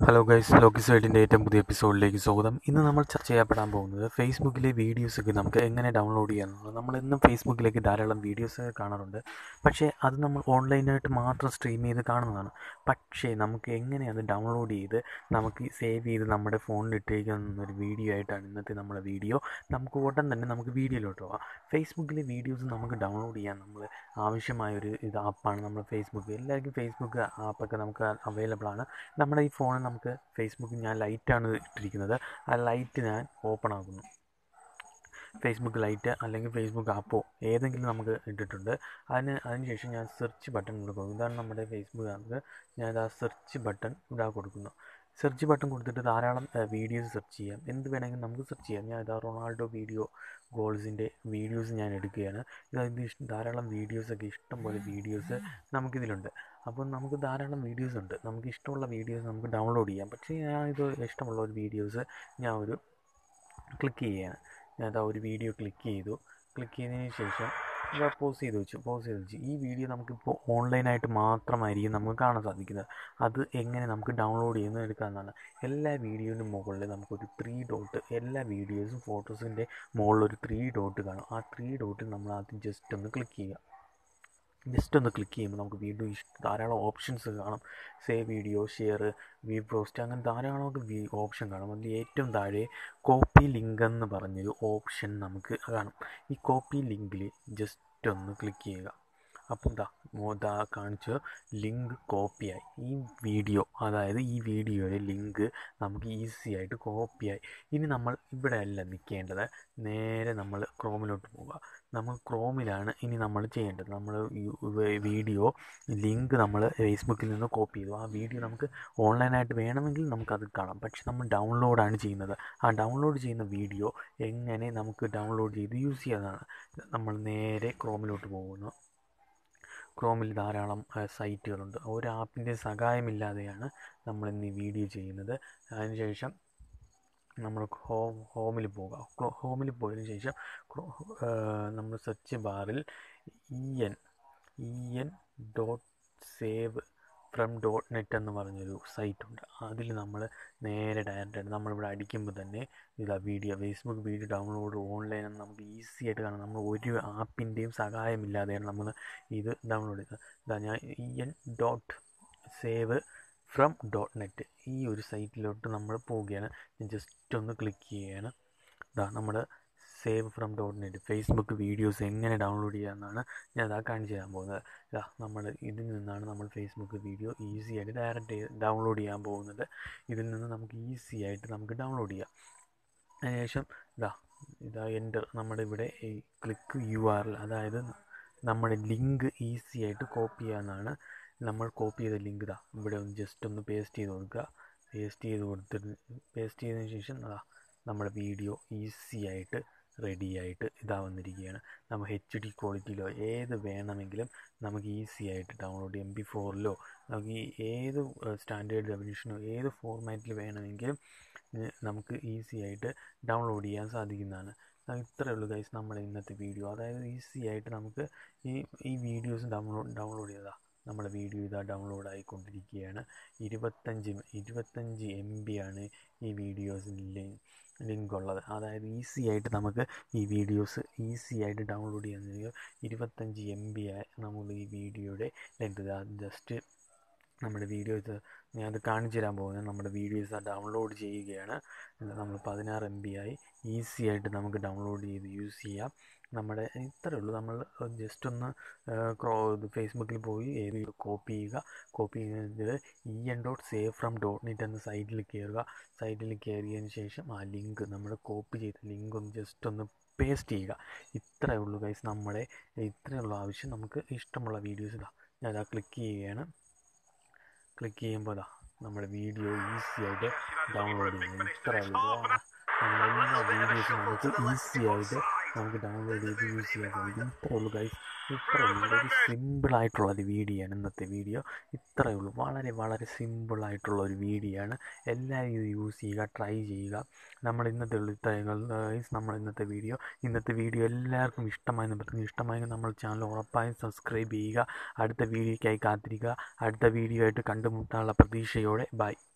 hello guys Lockie സൈഡിൻ്റെ ഏറ്റവും പുതിയ എപ്പിസോഡിലേക്ക് സ്വാഗതം ഇന്ന് നമ്മൾ ചർച്ച ചെയ്യപ്പെടാൻ പോകുന്നത് ഫേസ്ബുക്കിലെ വീഡിയോസൊക്കെ നമുക്ക് എങ്ങനെ ഡൗൺലോഡ് ചെയ്യാമെന്നുള്ളത് നമ്മൾ എന്നും ഫേസ്ബുക്കിലേക്ക് ധാരാളം വീഡിയോസ് കാണാറുണ്ട് പക്ഷേ അത് നമ്മൾ ഓൺലൈനായിട്ട് മാത്രം സ്ട്രീം ചെയ്ത് കാണുന്നതാണ് പക്ഷേ നമുക്ക് എങ്ങനെ അത് ഡൗൺലോഡ് ചെയ്ത് നമുക്ക് സേവ് ചെയ്ത് നമ്മുടെ ഫോണിൽ ഇട്ടേക്കുന്ന ഒരു വീഡിയോ ആയിട്ടാണ് ഇന്നത്തെ നമ്മുടെ വീഡിയോ നമുക്ക് ഉടൻ തന്നെ നമുക്ക് വീഡിയോയിലോട്ട് പോകാം ഫേസ്ബുക്കിലെ വീഡിയോസ് നമുക്ക് ഡൗൺലോഡ് ചെയ്യാൻ നമ്മൾ ആവശ്യമായ ഒരു ഇത് ആപ്പാണ് നമ്മൾ ഫേസ്ബുക്ക് എല്ലാവർക്കും ഫേസ്ബുക്ക് ആപ്പൊക്കെ നമുക്ക് അവൈലബിൾ ആണ് നമ്മുടെ ഈ ഫോണിൽ നമുക്ക് ഫേസ്ബുക്ക് ഞാൻ ലൈറ്റാണ് ഇട്ടിരിക്കുന്നത് ആ ലൈറ്റ് ഞാൻ ഓപ്പൺ ആക്കുന്നു ഫേസ്ബുക്ക് ലൈറ്റ് അല്ലെങ്കിൽ ഫേസ്ബുക്ക് ആപ്പോ ഏതെങ്കിലും നമുക്ക് ഇട്ടിട്ടുണ്ട് അതിന് അതിനുശേഷം ഞാൻ സെർച്ച് ബട്ടൺ കൊടുക്കും ഇതാണ് നമ്മുടെ ഫേസ്ബുക്ക് ആപ്പ് ഞാൻ ആ സെർച്ച് ബട്ടൺ ഇതാ കൊടുക്കുന്നു സെർച്ച് ബട്ടൺ കൊടുത്തിട്ട് ധാരാളം വീഡിയോസ് സെർച്ച് ചെയ്യാം എന്ത് വേണമെങ്കിലും നമുക്ക് സെർച്ച് ചെയ്യാം ഞാൻ ഇതാ റൊണാൾഡോ വീഡിയോ ഗോൾസിൻ്റെ വീഡിയോസ് ഞാൻ എടുക്കുകയാണ് ഇത് ഇഷ്ടം ധാരാളം വീഡിയോസൊക്കെ ഇഷ്ടംപോലെ വീഡിയോസ് നമുക്കിതിലുണ്ട് അപ്പോൾ നമുക്ക് ധാരാളം വീഡിയോസ് ഉണ്ട് നമുക്ക് ഇഷ്ടമുള്ള വീഡിയോസ് നമുക്ക് ഡൗൺലോഡ് ചെയ്യാം പക്ഷേ ഞാൻ ഇത് ഇഷ്ടമുള്ള ഒരു വീഡിയോസ് ഞാൻ ഒരു ക്ലിക്ക് ചെയ്യുകയാണ് ഞാൻ അതാ ഒരു വീഡിയോ ക്ലിക്ക് ചെയ്തു ക്ലിക്ക് ചെയ്തതിന് ശേഷം ഇതാ പോസ് ചെയ്ത് വെച്ചു പോസ് ചെയ്ത് വെച്ചു ഈ വീഡിയോ നമുക്കിപ്പോൾ ഓൺലൈനായിട്ട് മാത്രമായിരിക്കും നമുക്ക് കാണാൻ സാധിക്കുന്നത് അത് എങ്ങനെ നമുക്ക് ഡൗൺലോഡ് ചെയ്യുന്നത് എടുക്കാമെന്നാണ് എല്ലാ വീഡിയോൻ്റെ മുകളിൽ നമുക്കൊരു ത്രീ ഡോട്ട് എല്ലാ വീഡിയോസും ഫോട്ടോസിൻ്റെ മുകളിൽ ഒരു ത്രീ ഡോട്ട് കാണും ആ ത്രീ ഡോട്ടിൽ നമ്മൾ ആദ്യം ജസ്റ്റ് ഒന്ന് ക്ലിക്ക് ചെയ്യുക ജസ്റ്റ് ഒന്ന് ക്ലിക്ക് ചെയ്യുമ്പോൾ നമുക്ക് വീണ്ടും ധാരാളം ഓപ്ഷൻസ് കാണും save video share view post അങ്ങനെ ധാരാളം വി ഓപ്ഷൻ കാണും അതിൽ ഏറ്റവും താഴെ കോപ്പി ലിങ്ക് എന്ന് പറഞ്ഞൊരു ഓപ്ഷൻ നമുക്ക് കാണും ഈ കോപ്പി ലിങ്കിൽ ജസ്റ്റ് ഒന്ന് ക്ലിക്ക് ചെയ്യുക അപ്പം ദാ മോദാ കാണിച്ച് ലിങ്ക് കോപ്പിയായി ഈ വീഡിയോ അതായത് ഈ വീഡിയോയുടെ ലിങ്ക് നമുക്ക് ഈസി ആയിട്ട് കോപ്പിയായി ഇനി നമ്മൾ ഇവിടെ അല്ല നിൽക്കേണ്ടത് നേരെ നമ്മൾ ക്രോമിലോട്ട് പോവുക നമ്മൾ ക്രോമിലാണ് ഇനി നമ്മൾ ചെയ്യേണ്ടത് നമ്മൾ വീഡിയോ ലിങ്ക് നമ്മൾ ഫേസ്ബുക്കിൽ നിന്ന് കോപ്പി ചെയ്തു ആ വീഡിയോ നമുക്ക് ഓൺലൈനായിട്ട് വേണമെങ്കിൽ നമുക്കത് കാണാം പക്ഷെ നമ്മൾ ഡൗൺലോഡാണ് ചെയ്യുന്നത് ആ ഡൗൺലോഡ് ചെയ്യുന്ന വീഡിയോ എങ്ങനെ നമുക്ക് ഡൗൺലോഡ് ചെയ്ത് യൂസ് ചെയ്യാവുന്നതാണ് നമ്മൾ നേരെ ക്രോമിലോട്ട് പോകുന്നു ക്രോമിൽ ധാരാളം സൈറ്റുകളുണ്ട് ഒരു ആപ്പിൻ്റെ സഹായമില്ലാതെയാണ് നമ്മൾ ഇന്ന് ഈ വീഡിയോ ചെയ്യുന്നത് അതിനുശേഷം നമ്മൾ ഹോം ഹോമിൽ പോകുക ഹോമിൽ പോയതിനു ശേഷം നമ്മൾ സെർച്ച് ബാറിൽ E N E N dot save from dot net എന്ന് പറഞ്ഞൊരു സൈറ്റ് ഉണ്ട് അതിൽ നമ്മൾ നേരെ ഡയറക്റ്റായിട്ട് നമ്മളിവിടെ അടിക്കുമ്പോൾ തന്നെ ഇതാ video Facebook video download online നമുക്ക് ഈസി ആയിട്ട് കാണാം നമ്മൾ ഒരു ആപ്പിൻ്റെയും സഹായമില്ലാതെയാണ് നമ്മൾ ഇത് ഡൗൺലോഡ് ചെയ്തത് ഇതാ ഞാൻ E N dot save from dot net ഈ ഒരു സൈറ്റിലോട്ട് നമ്മൾ പോവുകയാണ് ഞാൻ ജസ്റ്റ് ഒന്ന് ക്ലിക്ക് ചെയ്യുകയാണ് ഇതാ നമ്മൾ save from dot net Facebook videos എങ്ങനെ ഡൗൺലോഡ് ചെയ്യാമെന്നാണ് ഞാൻ അതാ കാണിച്ചു തരാൻ പോകുന്നത് ഇതാ നമ്മൾ ഇതിൽ നിന്നാണ് നമ്മൾ ഫേസ്ബുക്ക് വീഡിയോ ഈസി ആയിട്ട് ഡയറക്റ്റ് ഡൗൺലോഡ് ചെയ്യാൻ പോകുന്നത് ഇതിൽ നിന്ന് നമുക്ക് ഈസി ആയിട്ട് നമുക്ക് ഡൗൺലോഡ് ചെയ്യാം അതിനുശേഷം ഇതാ ഇതാ എൻ്റർ നമ്മുടെ ഇവിടെ ഈ ക്ലിക്ക് യു ആർ എൽ അതായത് നമ്മുടെ ലിങ്ക് ഈസി ആയിട്ട് കോപ്പി ചെയ്യാമെന്നാണ് നമ്മൾ കോപ്പി ചെയ്ത ലിങ്ക് ഇതാ ഇവിടെ ഒന്ന് ജസ്റ്റ് ഒന്ന് പേസ്റ്റ് ചെയ്ത് കൊടുക്കുക പേസ്റ്റ് ചെയ്ത് കൊടുത്തിട്ട് പേസ്റ്റ് ചെയ്തതിന് ശേഷം അതാ നമ്മുടെ വീഡിയോ ഈസി ആയിട്ട് റെഡി ആയിട്ട് ഇതാ വന്നിരിക്കുകയാണ് നമ്മൾ എച്ച് ഡി ക്വാളിറ്റിയിലോ ഏത് വേണമെങ്കിലും നമുക്ക് ഈസി ആയിട്ട് ഡൗൺലോഡ് എം ബി ഫോറിലോ നമുക്ക് ഈ ഏത് സ്റ്റാൻഡേർഡ് ഡെഫിനിഷനോ ഏത് ഫോർമാറ്റിൽ വേണമെങ്കിലും നമുക്ക് ഈസി ആയിട്ട് ഡൗൺലോഡ് ചെയ്യാൻ സാധിക്കുന്നതാണ് ഇത്രയേ ഉള്ളൂ ഗൈസ് നമ്മുടെ ഇന്നത്തെ വീഡിയോ അതായത് ഈസി ആയിട്ട് നമുക്ക് ഈ ഈ വീഡിയോസ് ഡൗൺലോഡ് ഡൗൺലോഡ് ചെയ്താൽ നമ്മുടെ വീഡിയോ ഇതാ ഡൗൺലോഡ് ആയിക്കൊണ്ടിരിക്കുകയാണ് ഇരുപത്തഞ്ച് ഇരുപത്തഞ്ച് എം ബി ആണ് ഈ വീഡിയോസിൻ്റെ ലിങ്ക് ഉള്ളത് അതായത് ഈസി ആയിട്ട് നമുക്ക് ഈ വീഡിയോസ് ഈസി ആയിട്ട് ഡൗൺലോഡ് ചെയ്യാൻ ഇരുപത്തഞ്ച് എം ബി ആയി നമ്മൾ ഈ വീഡിയോയുടെ ലെങ്ത് ജസ്റ്റ് നമ്മുടെ വീഡിയോസ് ഞാനത് കാണിച്ചു തരാൻ പോകുന്നത് നമ്മുടെ വീഡിയോസ് ഡൗൺലോഡ് ചെയ്യുകയാണ് നമ്മൾ പതിനാറ് എം ബി ആയി ഈസി ആയിട്ട് നമുക്ക് ഡൗൺലോഡ് ചെയ്ത് യൂസ് ചെയ്യാം നമ്മുടെ ഇത്രയേ ഉള്ളൂ നമ്മൾ ജസ്റ്റ് ഒന്ന് ക്രോ ഫേസ്ബുക്കിൽ പോയി ഏത് കോപ്പി ചെയ്യുക കോപ്പി ചെയ്യുന്നത് E N dot save from dot net എന്ന സൈറ്റിൽ കയറുക സൈറ്റിൽ കയറിയതിന് ശേഷം ആ ലിങ്ക് നമ്മൾ കോപ്പി ചെയ്ത ലിങ്ക് ഒന്ന് ജസ്റ്റ് ഒന്ന് പേസ്റ്റ് ചെയ്യുക ഇത്രയേ ഉള്ളൂ ഗൈസ് നമ്മുടെ ഇത്രയേ ഉള്ളൂ ആവശ്യം നമുക്ക് ഇഷ്ടമുള്ള വീഡിയോസ് ഇതാ ഞാൻ അതാ ക്ലിക്ക് ചെയ്യുകയാണ് ക്ലിക്ക് ചെയ്യുമ്പോൾ ഇതാ നമ്മുടെ വീഡിയോ ഈസി ആയിട്ട് ഡൗൺലോഡ് ചെയ്യുന്നു ഇത്രയേ ഉള്ളൂ നമ്മളെല്ലാ വീഡിയോസും നമുക്ക് ഈസി ആയിട്ട് നമുക്ക് ഡൗൺലോഡ് ചെയ്ത് യൂസ് ചെയ്യാൻ സാധിക്കും ഇത്രയേ ഉള്ളൂ ഗൈസ് ഇത്രയേ ഉള്ളൂ ഒരു സിമ്പിളായിട്ടുള്ള ഒരു വീഡിയോ ആണ് ഇന്നത്തെ വീഡിയോ ഇത്രയേ ഉള്ളൂ വളരെ വളരെ സിമ്പിളായിട്ടുള്ള ഒരു വീഡിയോ ആണ് എല്ലാവരും ഇത് യൂസ് ചെയ്യുക ട്രൈ ചെയ്യുക നമ്മൾ ഇന്നത്തെ ഉള്ളിത്തരങ്ങൾ നമ്മൾ ഇന്നത്തെ വീഡിയോ ഇന്നത്തെ വീഡിയോ എല്ലാവർക്കും ഇഷ്ടമായെന്ന് പറഞ്ഞു ഇഷ്ടമായെങ്കിൽ നമ്മൾ ചാനൽ ഉറപ്പായും സബ്സ്ക്രൈബ് ചെയ്യുക അടുത്ത വീഡിയോയ്ക്കായി കാത്തിരിക്കുക അടുത്ത വീഡിയോ ആയിട്ട് കണ്ടുമുട്ടാനുള്ള പ്രതീക്ഷയോടെ ബൈ